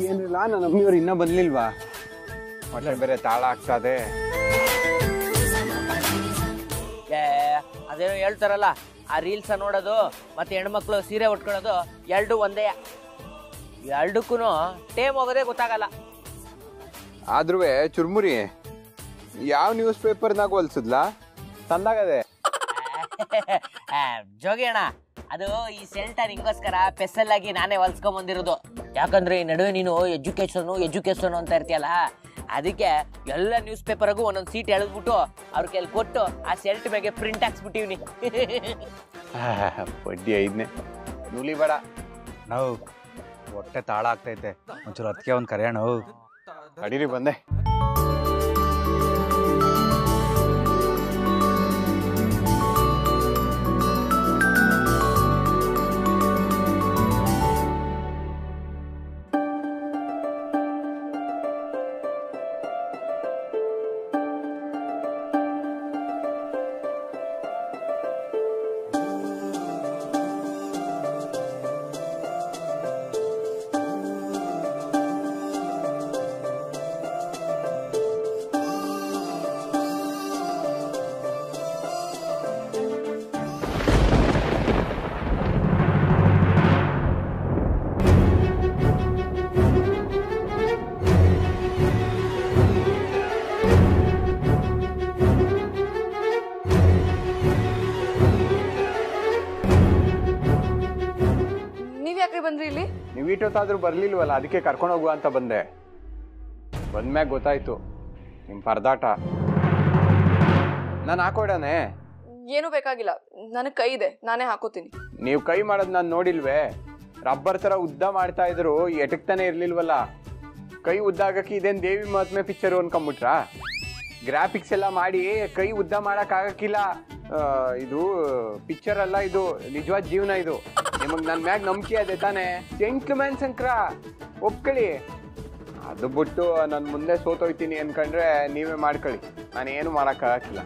ಏನಿಲ್ಲ ನನ್ನ ಅಮ್ಮಿಯವ್ರು ಇನ್ನೂ ಬಂದಿಲ್ವಾ ಮತ್ತೆ ಬೇರೆ ತಾಳ ಆಗ್ತದೆ ಏ ಅದೇನೋ ಹೇಳ್ತಾರಲ್ಲ ಆ ರೀಲ್ಸ ನೋಡೋದು ಮತ್ತೆ ಹೆಣ್ಮಕ್ಳು ಸೀರೆ ಉಟ್ಕೊಳ್ಳೋದು ಎರಡು ಒಂದೇ ಎರಡಕ್ಕೂ ಟೇಮ್ ಹೋಗೋದೇ ಗೊತ್ತಾಗಲ್ಲ ಆದ್ರೂ ಚುರ್ಮುರಿ ಯಾವ ನ್ಯೂಸ್ ಪೇಪರ್ನಾಗ ಹೊಲ್ಸದ್ಲಾ ತಂದಾಗದೆ ಆ, ಜೋಗಿ ಅಣ್ಣ ಅದು ಈ ಸೆಲ್ಟ ನಿಂಗೋಸ್ಕರ ಸ್ಪೆಷಲ್ ಆಗಿ ನಾನೇ ಹೊಲ್ಸ್ಕೊಂಡ್ ಬಂದಿರೋದು ಯಾಕಂದ್ರೆ ಈ ನಡುವೆ ನೀನು ಎಜುಕೇಶನ್ ಎಜುಕೇಶನ್ ಅಂತ ಇರ್ತೀಯಲ್ಲ ಅದಕ್ಕೆ ಎಲ್ಲ ನ್ಯೂಸ್ ಪೇಪರ್ಗೂ ಒಂದೊಂದು ಸೀಟ್ ಎಳೆದ್ಬಿಟ್ಟು ಅವ್ರ ಕೈಲಿ ಕೊಟ್ಟು ಆ ಸೆಲ್ಟ್ ಮೇಲೆ ಪ್ರಿಂಟ್ ಹಾಕ್ಸ್ಬಿಟ್ಟಿವ್ನಿ ಬಡ್ಡಿ ಐದನೇ ನೂಲಿ ಬೇಡ ನಾವು ಹೊಟ್ಟೆ ತಾಳ ಆಗ್ತೈತೆ ಒಂಚೂರು ಅದಕ್ಕೆ ಒಂದು ಕರೆಯೋಣ ಅಡಿರಿ ಬಂದೆ ನೀವ್ ಯಾಕ್ರಿ ಬಂದ್ರಿ ಇಲ್ಲಿ ನೀವು ಇಟ್ಟೊತ್ತಾದ್ರೂ ಬರ್ಲಿಲ್ವಲ್ಲ ಅದಕ್ಕೆ ಕರ್ಕೊಂಡು ಹೋಗುವ ಅಂತ ಬಂದೆ ಬಂದ್ಮ್ಯಾಗ ಗೊತ್ತಾಯ್ತು ನಿಮ್ ಪರದಾಟ ನಾನು ಹಾಕೊಡನೆ ಏನು ಬೇಕಾಗಿಲ್ಲ ನನಗ್ ಕೈ ಇದೆ ನಾನೇ ಹಾಕೋತೀನಿ ನೀವು ಕೈ ಮಾಡೋದ್ ನಾನು ನೋಡಿಲ್ವೇ ರಬ್ಬರ್ ತರ ಉದ್ದ ಮಾಡ್ತಾ ಇದ್ರು ಎಟಕ್ತಾನೆ ಇರ್ಲಿಲ್ವಲ್ಲ ಕೈ ಉದ್ದ ಆಗಕ್ಕೆ ಇದೇನ್ ದೇವಿ ಮಹಾತ್ಮೆ ಪಿಕ್ಚರ್ ಅನ್ಕೊಂಬಿಟ್ರಾ ಗ್ರಾಫಿಕ್ಸ್ ಎಲ್ಲ ಮಾಡಿ ಕೈ ಉದ್ದ ಮಾಡಕ್ ಆಗಕ್ಕಿಲ್ಲ ಆ, ಇದು ಪಿಕ್ಚರ್ ಅಲ್ಲ ಇದು ನಿಜವಾದ ಜೀವನ ಇದು ನಿಮಗ್ ನನ್ ಮ್ಯಾಗ ನಂಬಿಕೆ ಅದೇ ತಾನೆ ಜೆಂಟ್ಲ್ಮ್ಯಾನ್ ಶಂಕರ ಒಪ್ಕೊಳ್ಳಿ ಅದು ಬಿಟ್ಟು ನನ್ ಮುಂದೆ ಸೋತೋಯ್ತೀನಿ ಅನ್ಕೊಂಡ್ರೆ ನೀವೇ ಮಾಡ್ಕೊಳ್ಳಿ ನಾನೇನು ಮಾಡಕ್ ಆಗಕ್ಕಿಲ್ಲ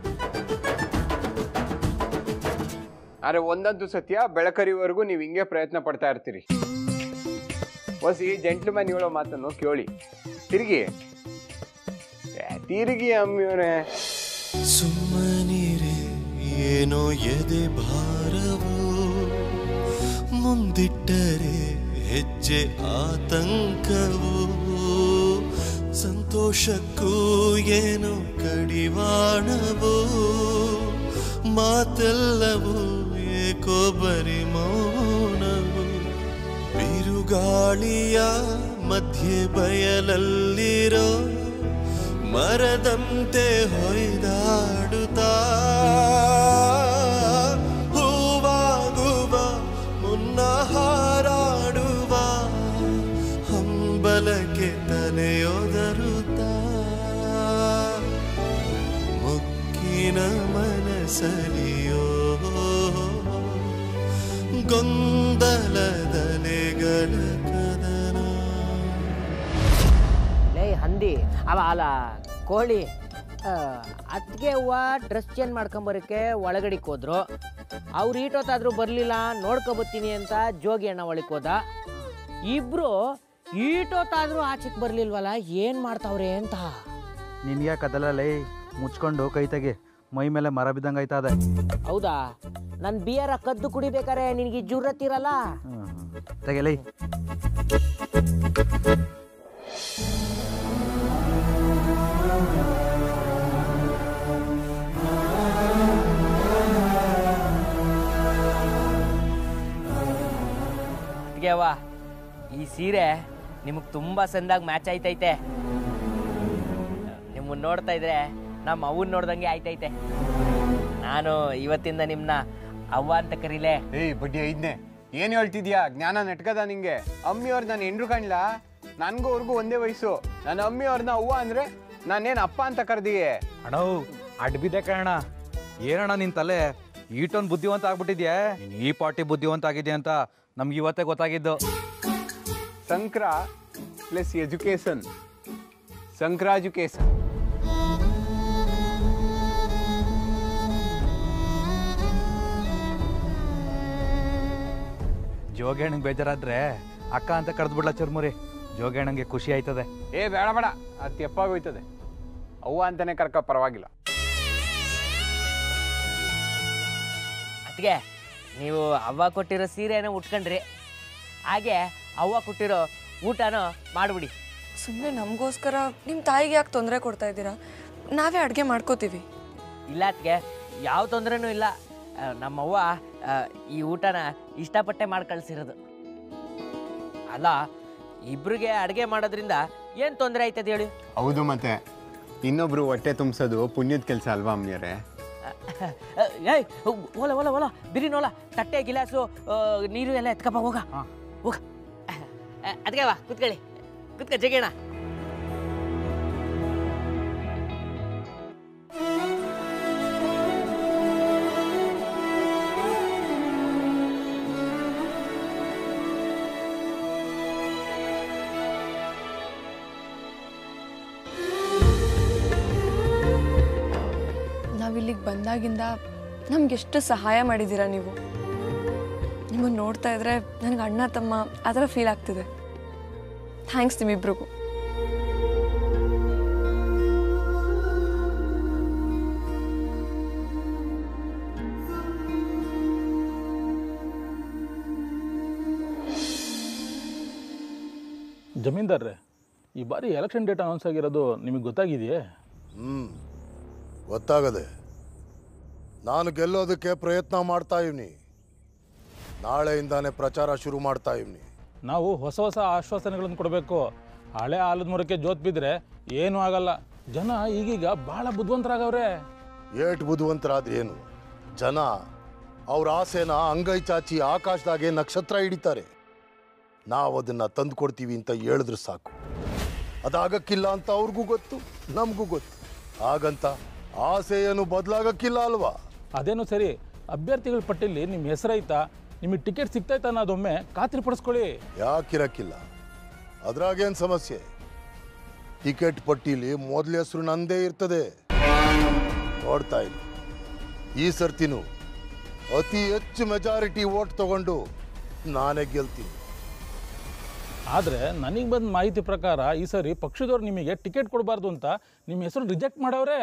ಆದ್ರೆ ಒಂದಂತೂ ಸತ್ಯ ಬೆಳಕರಿವರೆಗೂ ನೀವು ಹಿಂಗೆ ಪ್ರಯತ್ನ ಪಡ್ತಾ ಇರ್ತೀರಿ ಹೊಸಿ ಜೆಂಟ್ಲ್ಮ್ಯಾನ್ ಹೇಳೋ ಮಾತನ್ನು ಕೇಳಿ ತಿರುಗಿ ಏ, ತಿರುಗಿ ಅಮ್ಮಿಯವರೇ ಸುಮ್ಮನಿರೆ ಏನೋ ಎದೆ ಭಾರವು ಮುಂದಿಟ್ಟರೆ ಹೆಜ್ಜೆ ಆತಂಕವು ಸಂತೋಷಕ್ಕೂ ಏನೋ ಕಡಿವಾಣವು ಮಾತೆಲ್ಲವೂ ಏಕೋ ಬರಿ ಮೌನವು ಬಿರುಗಾಳಿಯ ಮಧ್ಯೆ ಬಯಲಲ್ಲಿರೋ ಮರದಂತೆ ಹೊಯ್ದಾಡುತ್ತಾ ಹೂವಾಗುವ ಮುನ್ನ ಹಾರಾಡುವ ಹಂಬಲಕ್ಕೆ ತಲೆಯೊದರುತ್ತಾ ಮುಕ್ಕಿನ ಮನಸಲಿಯೋ ಗೊಂದಲದಲೆಗಳ ಕದನ ಲೇ ಹಂದಿ ಅಲ್ಲ ಅಲ್ಲ ಕೋಳಿ ಅದಕ್ಕೆ ಹೂವ ಡ್ರೆಸ್ ಚೇಂಜ್ ಮಾಡ್ಕೊಂಬರಕ್ಕೆ ಒಳಗಡಿಗೆ ಹೋದ್ರು ಅವ್ರು ಈಟೊತ್ತಾದ್ರೂ ಬರಲಿಲ್ಲ ನೋಡ್ಕೊಬತ್ತೀನಿ ಅಂತ ಜೋಗಿ ಅಣ್ಣ ಒಳಗೆ ಹೋದ ಇಬ್ರು ಈಟೊತ್ತಾದ್ರೂ ಆಚೆಗೆ ಬರ್ಲಿಲ್ವಲ್ಲ ಏನು ಮಾಡ್ತಾವ್ರೆ ಅಂತ ನಿನ್ಗೆ ಕದಲ ಲೈ ಮುಚ್ಕೊಂಡು ಕೈ ತೆಗಿ ಮೈ ಮೇಲೆ ಮರ ಬಿದ್ದಂಗೆ ಆಯ್ತದೆ ಹೌದಾ ನನ್ನ ಬಿಯರ ಕದ್ದು ಕುಡಿಬೇಕಾರೆ ನಿನಗೆ ಜುರತ್ತಿರಲ್ಲ ತೆಗೆಲೈ ಅದಕ್ಕೆ ಅವ್ವ ಈ ಸೀರೆ ನಿಮಗೆ ತುಂಬ ಸಂದಾಗಿ ಮ್ಯಾಚ್ ಆಯ್ತೈತೆ ನಿಮ್ಮನ್ನ ನೋಡ್ತಾ ಇದ್ರೆ ನಮ್ಮ ಅವ್ವನ್ ನೋಡ್ದಂಗೆ ಆಯ್ತೈತೆ ನಾನು ಇವತ್ತಿಂದ ನಿಮ್ಮನ್ನ ಅವ್ವ ಅಂತ ಕರೀಲೆ ಏಯ್ ಬಡ್ಡಿ ಐದ್ನೇ ಏನ್ ಹೇಳ್ತಿದ್ಯಾ ಜ್ಞಾನ ನೆಟ್ಕದ ನಿಂಗೆ ಅಮ್ಮಿಯವ್ರು ನಾನು ಎಂಡ್ರು ಕಾಣ್ಲಾ ನನ್ಗೂ ಅವ್ರಿಗೂ ಒಂದೇ ವಯಸ್ಸು ನನ್ನ ಅಮ್ಮಿಯವ್ರನ್ನ ಅವ್ವ ಅಂದ್ರೆ ನಾನೇನ್ ಅಪ್ಪ ಅಂತ ಕರ್ದಿಯೇ ಅಣ್ಣವು ಅಡ್ಬಿದೆ ಕಣ ಏನಣ್ಣ ನಿನ್ ತಲೆ ಈಟೊಂದು ಬುದ್ಧಿವಂತ ಆಗ್ಬಿಟ್ಟಿದ್ಯಾ ನೀನ್ ಈ ಪಾರ್ಟಿ ಬುದ್ಧಿವಂತ ಆಗಿದ್ಯಾ ಅಂತ ನಮ್ಗೆ ಇವತ್ತೇ ಗೊತ್ತಾಗಿದ್ದು ಸಂಕ್ರ ಪ್ಲಸ್ ಎಜುಕೇಶನ್ ಸಂಕ್ರಾಜುಕೇಶನ್ ಜೋಗಿ ಹಣ್ಣಿಗೆ ಬೇಜಾರಾದ್ರೆ ಅಕ್ಕ ಅಂತ ಕರೆದ್ಬಿಡ್ಲ ಚುರ್ಮುರಿ ಜೋಗಿ ಅಣ್ಣಂಗೆ ಖುಷಿ ಆಯ್ತದೆ ಏ ಬೇಡ ಬೇಡ ಅದು ತೆಪ್ಪಾಗೋಯ್ತದೆ ಅವ್ವ ಅಂತಾನೆ ಕರ್ಕ ಪರವಾಗಿಲ್ಲ ಅದಕ್ಕೆ ನೀವು ಅವ್ವ ಕೊಟ್ಟಿರೋ ಸೀರೆನ ಉಟ್ಕೊಂಡ್ರಿ ಹಾಗೆ ಅವ್ವ ಕೊಟ್ಟಿರೋ ಊಟನೂ ಮಾಡಿಬಿಡಿ ಸುಮ್ಮನೆ ನಮಗೋಸ್ಕರ ನಿಮ್ಮ ತಾಯಿಗೆ ಯಾಕೆ ತೊಂದರೆ ಕೊಡ್ತಾ ಇದ್ದೀರಾ ನಾವೇ ಅಡುಗೆ ಮಾಡ್ಕೋತೀವಿ ಇಲ್ಲ ಅದಕ್ಕೆ ಯಾವ ತೊಂದರೆನೂ ಇಲ್ಲ ಆ, ನಮ್ಮವ್ವ ಆ, ಈ ಊಟನ ಇಷ್ಟಪಟ್ಟೆ ಮಾಡಿ ಕಳಿಸಿರೋದು ಅಲ್ಲ ಇಬ್ರಿಗೆ ಅಡುಗೆ ಮಾಡೋದ್ರಿಂದ ಏನು ತೊಂದರೆ ಆಯ್ತದೆ ಹೇಳಿ ಹೌದು ಮತ್ತೆ ಇನ್ನೊಬ್ರು ಹೊಟ್ಟೆ ತುಂಬಿಸೋದು ಪುಣ್ಯದ ಕೆಲಸ ಅಲ್ವಾ ಅಮ್ಮಿಯರೇ ಏಯ್ ಓಲ ಓಲ ಓಲ ಬಿರಿ ನೋಲ ತಟ್ಟೆ ಗಿಲಾಸು ಆ, ನೀರು ಎಲ್ಲ ಎತ್ಕಪ್ಪ ಹೋಗ ಹೋಗ ಅದಕ್ಕೆ ಬಾ ಕುತ್ಕೊಳ್ಳಿ ಕುತ್ಕ ಜಗೇಣ ನಾವಿಲ್ಲಿಗೆ ಬಂದಾಗಿಂದ ನಮ್ಗೆ ಎಷ್ಟು ಸಹಾಯ ಮಾಡಿದ್ದೀರಾ ನೀವು ನಿಮ್ಮನ್ನು ನೋಡ್ತಾ ಇದ್ರೆ ನನಗೆ ಅಣ್ಣ ತಮ್ಮ ಆ ಥರ ಫೀಲ್ ಆಗ್ತಿದೆ ಥ್ಯಾಂಕ್ಸ್ ನಿಮ್ಮಿಬ್ರಿಗೂ ಜಮೀನ್ದಾರ್ರೆ ಈ ಬಾರಿ ಎಲೆಕ್ಷನ್ ಡೇಟ್ ಅನೌನ್ಸ್ ಆಗಿರೋದು ನಿಮಗೆ ಗೊತ್ತಾಗಿದೆಯೇ ಹ್ಞೂ ಗೊತ್ತಾಗದೆ ನಾನು ಗೆಲ್ಲೋದಕ್ಕೆ ಪ್ರಯತ್ನ ಮಾಡ್ತಾ ಇವ್ನಿ ನಾಳೆಯಿಂದಾನೇ ಪ್ರಚಾರ ಶುರು ಮಾಡ್ತಾ ಇವ್ನಿ ನಾವು ಹೊಸ ಹೊಸ ಆಶ್ವಾಸನೆಗಳನ್ನು ಕೊಡಬೇಕು ಹಳೆ ಆಲದ ಮೊರಕ್ಕೆ ಜೋತ್ ಬಿದ್ದರೆ ಏನೂ ಆಗಲ್ಲ ಜನ ಈಗೀಗ ಭಾಳ ಬುದ್ಧಿವಂತರಾಗವ್ರೆ ಏಟ್ ಬುದ್ಧಿವಂತರಾದ್ರೆ ಏನು ಜನ ಅವ್ರ ಆಸೆನ ಅಂಗೈ ಚಾಚಿ ಆಕಾಶದಾಗೆ ನಕ್ಷತ್ರ ಹಿಡಿತಾರೆ ನಾವು ಅದನ್ನು ತಂದು ಕೊಡ್ತೀವಿ ಅಂತ ಹೇಳಿದ್ರೆ ಸಾಕು ಅದಾಗಕ್ಕಿಲ್ಲ ಅಂತ ಅವ್ರಿಗೂ ಗೊತ್ತು ನಮಗೂ ಗೊತ್ತು ಹಾಗಂತ ಆಸೆ ಏನು ಬದಲಾಗಕ್ಕಿಲ್ಲ ಅಲ್ವಾ ಅದೇನು ಸರಿ ಅಭ್ಯರ್ಥಿಗಳ ಪಟ್ಟಿಲಿ ನಿಮ್ಮ ಹೆಸರೈತಾ ನಿಮಗೆ ಟಿಕೆಟ್ ಸಿಗ್ತೈತ ಅನ್ನೋದೊಮ್ಮೆ ಖಾತ್ರಿ ಪಡಿಸ್ಕೊಳ್ಳಿ ಯಾಕಿರಕ್ಕಿಲ್ಲ ಅದ್ರಾಗೇನು ಸಮಸ್ಯೆ ಟಿಕೆಟ್ ಪಟ್ಟೀಲಿ ಮೊದಲ ಹೆಸರು ನಂದೇ ಇರ್ತದೆ ನೋಡ್ತಾ ಇಲ್ಲ ಈ ಸರ್ತಿನೂ ಅತಿ ಹೆಚ್ಚು ಮೆಜಾರಿಟಿ ವೋಟ್ ತಗೊಂಡು ನಾನೇ ಗೆಲ್ತೀನಿ ಆದರೆ ನನಗೆ ಬಂದ ಮಾಹಿತಿ ಪ್ರಕಾರ ಈ ಸರಿ ಪಕ್ಷದವ್ರು ನಿಮಗೆ ಟಿಕೆಟ್ ಕೊಡಬಾರ್ದು ಅಂತ ನಿಮ್ಮ ಹೆಸರು ರಿಜೆಕ್ಟ್ ಮಾಡವ್ರೆ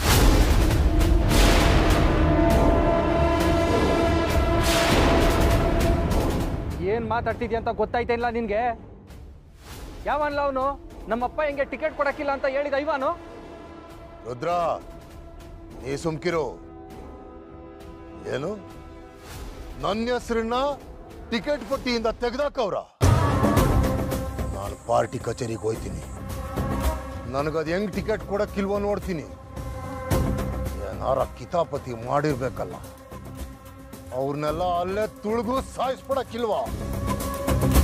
ಏನು ಮಾತಾಡ್ತಿದ್ಯಾ ಅಂತ ಗೊತ್ತಾಯ್ತಾ ಇಲ್ಲ ನಿನಗೆ ಯಾವನ್ಲ ಅವನು ನಮ್ಮಪ್ಪ ಹಿಂಗೆ ಟಿಕೆಟ್ ಕೊಡಕ್ಕಿಲ್ಲ ಅಂತ ಹೇಳಿದ ಇವಾನು ರುದ್ರ ನೀ ಸುಮ್ಕಿರು ಏನು ನನ್ನ ಹೆಸರನ್ನ ಟಿಕೆಟ್ ಪಟ್ಟಿಯಿಂದ ತೆಗೆದಾಕವ್ರ ನಾನು ಪಾರ್ಟಿ ಕಚೇರಿಗೆ ಹೋಯ್ತೀನಿ ನನಗದು ಹೆಂಗ್ ಟಿಕೆಟ್ ಕೊಡಕ್ಕಿಲ್ವೋ ನೋಡ್ತೀನಿ ಏನಾರ ಕಿತಾಪತಿ ಮಾಡಿರ್ಬೇಕಲ್ಲ ಅವ್ರನ್ನೆಲ್ಲ ಅಲ್ಲೇ ತುಳಿದು ಸಾಯಿಸ್ಬಿಡಕ್ಕಿಲ್ವಾ